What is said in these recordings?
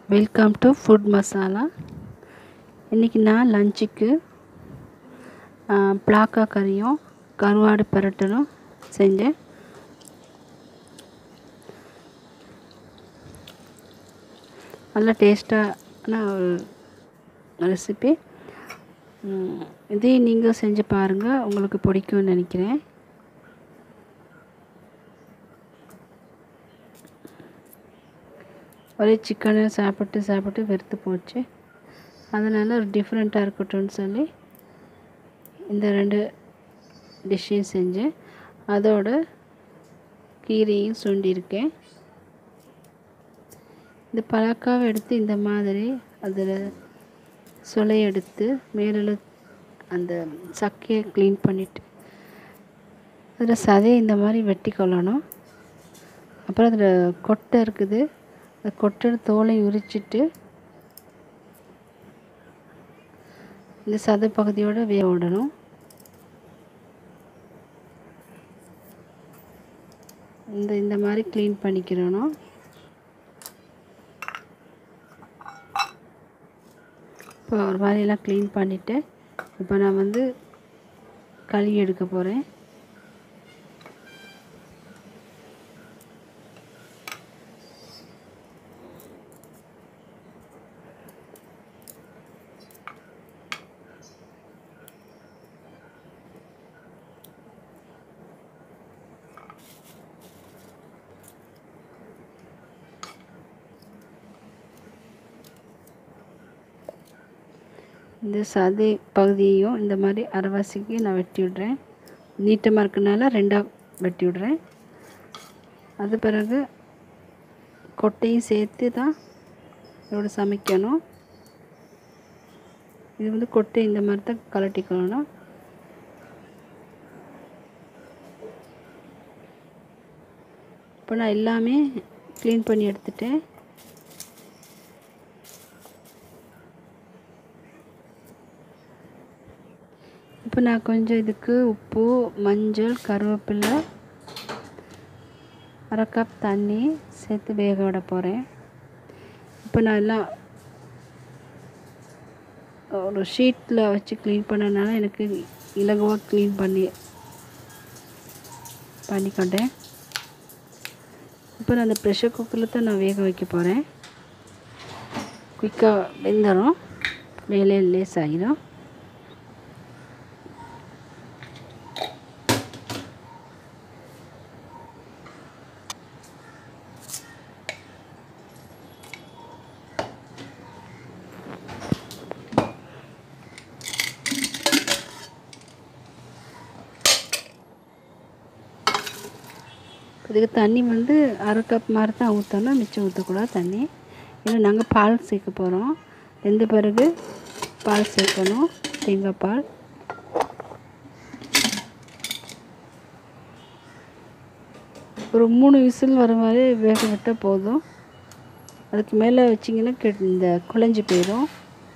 welcome to food masala இன்றைக்கி நான் லஞ்சுக்கு பிளாக்கா கறியும் கருவாடு பிரட்டலும் செஞ்சேன் நல்ல டேஸ்ட்டான ஒரு ரெசிபி இதையும் நீங்கள் செஞ்சு பாருங்கள் உங்களுக்கு பிடிக்கும்னு நினைக்கிறேன் ஒரே சிக்கனை சாப்பிட்டு சாப்பிட்டு வெறுத்து போச்சு அதனால் ஒரு டிஃப்ரெண்ட்டாக இருக்கட்டும்னு சொல்லி இந்த ரெண்டு டிஷ்ஷையும் செஞ்சேன் அதோட கீரையும் சுண்டியிருக்கேன் இந்த பழக்காவை எடுத்து இந்த மாதிரி அதில் சுளை எடுத்து மேலே அந்த சக்கையை க்ளீன் பண்ணிவிட்டு அதில் சதையை இந்த மாதிரி வெட்டி கொள்ளணும் அப்புறம் அதில் கொட்டை இருக்குது அந்த கொட்டை தோலை உரிச்சிட்டு இந்த சதை பகுதியோடு வேக விடணும் இந்த இந்த மாதிரி க்ளீன் பண்ணிக்கிறணும் இப்போ ஒரு மாதிரிலாம் க்ளீன் பண்ணிவிட்டு இப்போ நான் வந்து கழுவி எடுக்க போகிறேன் இந்த சதை பகுதியையும் இந்த மாதிரி அரைவாசிக்கு நான் வெட்டி விட்றேன் நீட்டமாக இருக்கனால ரெண்டாக வெட்டி விட்றேன் அது பிறகு கொட்டையும் சேர்த்து தான் இதோட சமைக்கணும் இது வந்து கொட்டை இந்த மாதிரி தான் கலட்டிக்கணும் இப்போ நான் எல்லாமே க்ளீன் பண்ணி எடுத்துட்டேன் இப்போ நான் கொஞ்சம் இதுக்கு உப்பு மஞ்சள் கருவேப்பிலை அரை கப் தண்ணி சேர்த்து வேக விட போகிறேன் இப்போ நான் எல்லாம் ஒரு ஷீட்டில் வச்சு க்ளீன் பண்ணனால எனக்கு இலகுவாக க்ளீன் பண்ணி பண்ணிக்கொண்டேன் இப்போ நான் அந்த ப்ரெஷர் குக்கரில் தான் நான் வேக வைக்க போகிறேன் குயிக்காக வெந்துடும் மேலே லேஸ் ஆகிடும் இதுக்கு தண்ணி வந்து அரை கப் மாதிரி தான் ஊற்றணும் மிச்சம் ஊற்றக்கூடாது தண்ணி ஏன்னா நாங்கள் பால் சேர்க்க போகிறோம் வெந்த பிறகு பால் சேர்க்கணும் தேங்காய் பால் ஒரு மூணு விசில் வர மாதிரி வேக விட்டால் போதும் அதுக்கு மேலே வச்சிங்கன்னா கெ இந்த குழஞ்சி போயிடும்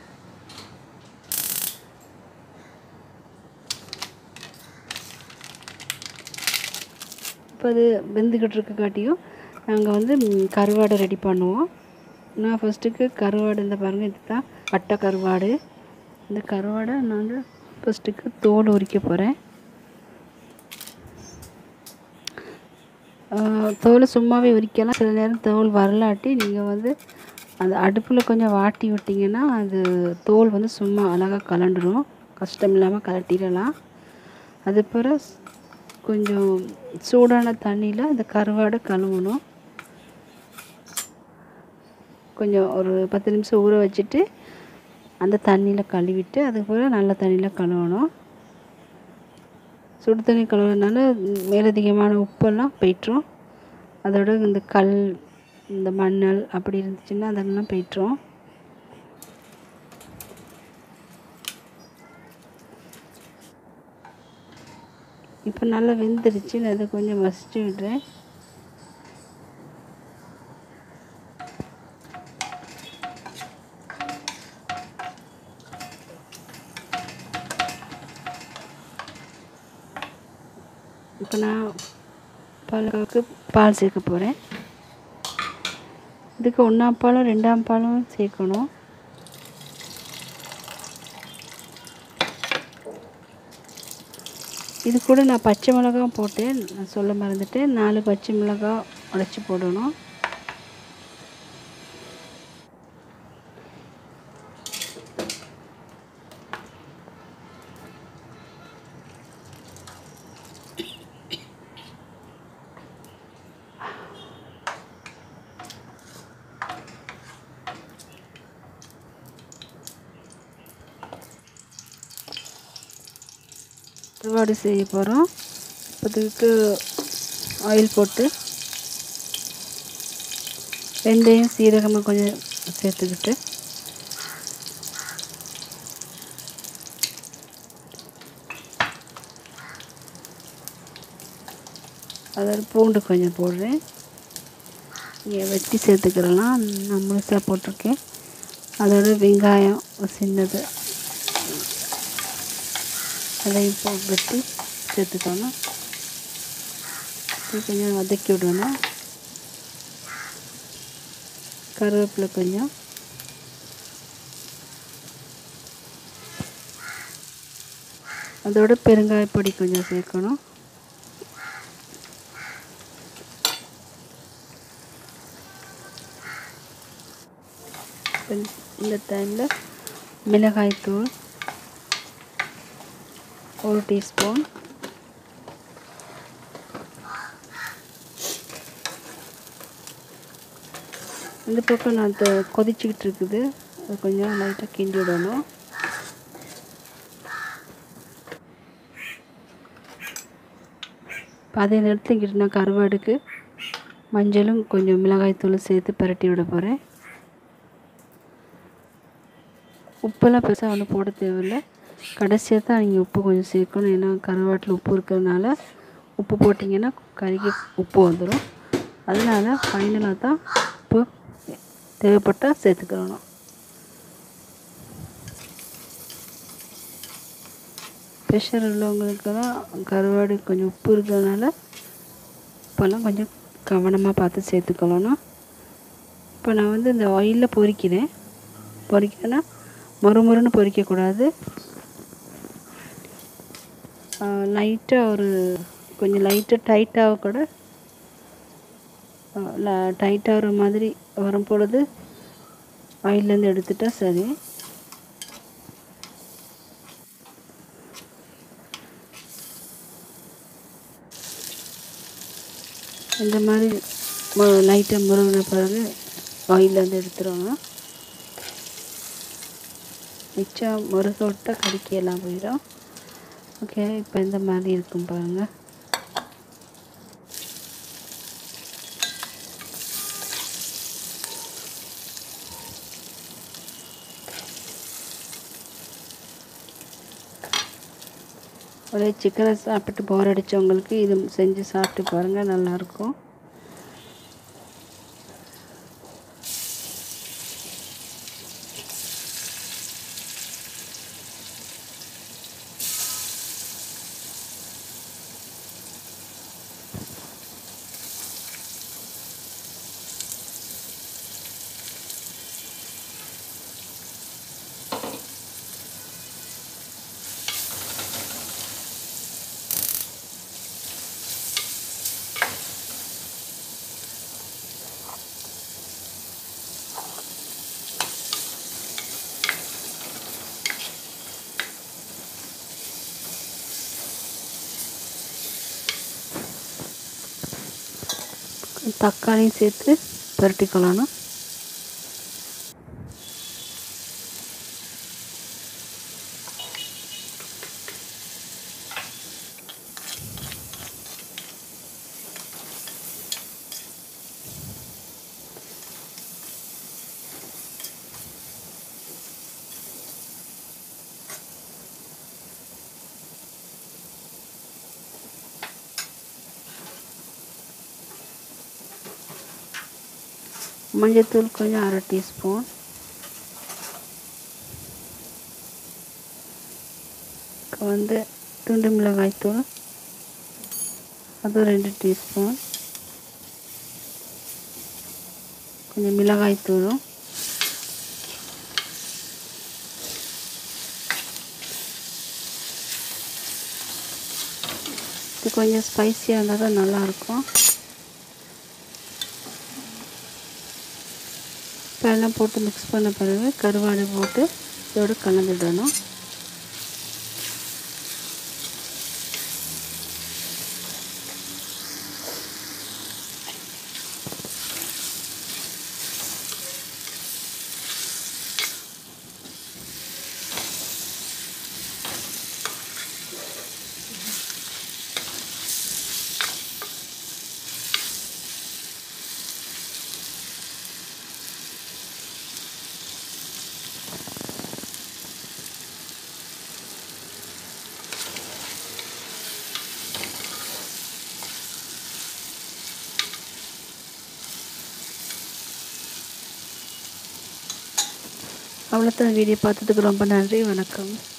இப்போ அது வெந்துக்கிட்டு இருக்க காட்டியும் நாங்கள் வந்து கருவாடை ரெடி பண்ணுவோம் நான் ஃபஸ்ட்டுக்கு கருவாடு இந்த பாருங்கள் இது தான் வட்டை கருவாடு இந்த கருவாடை நான் வந்து ஃபஸ்ட்டுக்கு தோல் உரிக்க போகிறேன் தோல் சும்மாவே உரிக்கலாம் சில நேரம் தோல் வரலாட்டி நீங்கள் வந்து அந்த அடுப்பில் கொஞ்சம் வாட்டி விட்டிங்கன்னா அது தோல் வந்து சும்மா அழகாக கலண்டுரும் கஷ்டம் இல்லாமல் கலட்டிடலாம் அது பிறகு கொஞ்சம் சூடான தண்ணியில் அந்த கருவாடை கழுவணும் கொஞ்சம் ஒரு பத்து நிமிஷம் ஊற வச்சுட்டு அந்த தண்ணியில் கழுவிட்டு அதுக்கப்புறம் நல்ல தண்ணியில் கழுவணும் சுடு தண்ணி கழுவுறதுனால மேலதிகமான உப்பெல்லாம் போயிட்டுரும் அதோட இந்த கல் இந்த மண்ணல் அப்படி இருந்துச்சுன்னா அதெல்லாம் போயிட்டுரும் இப்போ நல்லா வெந்துருச்சு நான் அதை கொஞ்சம் மசிச்சு விடுறேன் இப்போ நான் பாலுக்கு பால் சேர்க்க போகிறேன் இதுக்கு ஒன்றாம் பாலும் ரெண்டாம் பாலும் சேர்க்கணும் இது கூட நான் பச்சை மிளகாய் போட்டேன் நான் சொல்ல மறந்துட்டேன் நாலு பச்சை மிளகாய் உடச்சி போடணும் கருவாடு செய்ய போகிறோம் அதுக்கு ஆயில் போட்டு வெந்தயம் சீரகமாக கொஞ்சம் சேர்த்துக்கிட்டு அதில் பூண்டு கொஞ்சம் போடுறேன் இங்கே வெட்டி சேர்த்துக்கிறலாம் நான் முழுசாக போட்டிருக்கேன் அதோட வெங்காயம் ஒரு சின்னது அதையும் போ வெட்டி சேர்த்துக்கணும் இது கொஞ்சம் வதக்கி விடணும் கருவேப்பிலை கொஞ்சம் அதோட பெருங்காயப்பொடி கொஞ்சம் சேர்க்கணும் இந்த டைமில் மிளகாய்த்தூள் ஒரு டீஸ்பூன் இந்த பக்கம் நான் த கொதிச்சுக்கிட்டு இருக்குது அது கொஞ்சம் லைட்டாக கிண்டி விடணும் இப்போ அதே நேரத்தில் நான் கருவாடுக்கு மஞ்சளும் கொஞ்சம் மிளகாய்த்தூளும் சேர்த்து பரட்டி விட போகிறேன் உப்பெல்லாம் பெருசாக ஒன்றும் போட தேவையில்லை கடைசியாக தான் நீங்கள் உப்பு கொஞ்சம் சேர்க்கணும் ஏன்னா கருவாட்டில் உப்பு இருக்கிறதுனால உப்பு போட்டிங்கன்னா கறிக்கு உப்பு வந்துடும் அதனால ஃபைனலாக தான் உப்பு தேவைப்பட்டால் சேர்த்துக்கிறணும் ப்ரெஷர் உள்ளவங்களுக்கெல்லாம் கருவாடு கொஞ்சம் உப்பு இருக்கிறதுனால உப்பெல்லாம் கொஞ்சம் கவனமாக பார்த்து சேர்த்துக்கணும் இப்போ நான் வந்து இந்த ஆயிலில் பொரிக்கிறேன் பொரிக்கிறேன்னா மொறுமொறுன்னு பொரிக்கக்கூடாது லைட்டாக ஒரு கொஞ்சம் லைட்டாக டைட்டாக கூட டைட்டாக வர மாதிரி வரும் பொழுது ஆயிலேருந்து எடுத்துட்டா சரி இந்த மாதிரி லைட்டாக முருகின பிறகு ஆயிலேருந்து எடுத்துருவோம் மிச்சம் முருக விட்டால் கறிக்கு எல்லாம் போயிடும் ஓகே இப்போ இந்த மாதிரி இருக்கும் பாருங்கள் ஒரே சிக்கனை சாப்பிட்டு போர் அடித்தவங்களுக்கு இது செஞ்சு சாப்பிட்டு பாருங்கள் நல்லாயிருக்கும் தக்காளியும் சேர்த்து பரட்டிக்கொள்ளணும் மஞ்சத்தூள் கொஞ்சம் அரை டீஸ்பூன் வந்து துண்டு மிளகாய் தூள் அது ரெண்டு டீஸ்பூன் கொஞ்சம் மிளகாய் தூளும் இது கொஞ்சம் ஸ்பைஸியாக இருந்தால் தான் நல்லாயிருக்கும் இப்போ எல்லாம் போட்டு மிக்ஸ் பண்ண பிறகு கருவாடு போட்டு இதோடு கலந்துடணும் அவ்வளோதான் வீடியோ பார்த்ததுக்கு ரொம்ப நன்றி வணக்கம்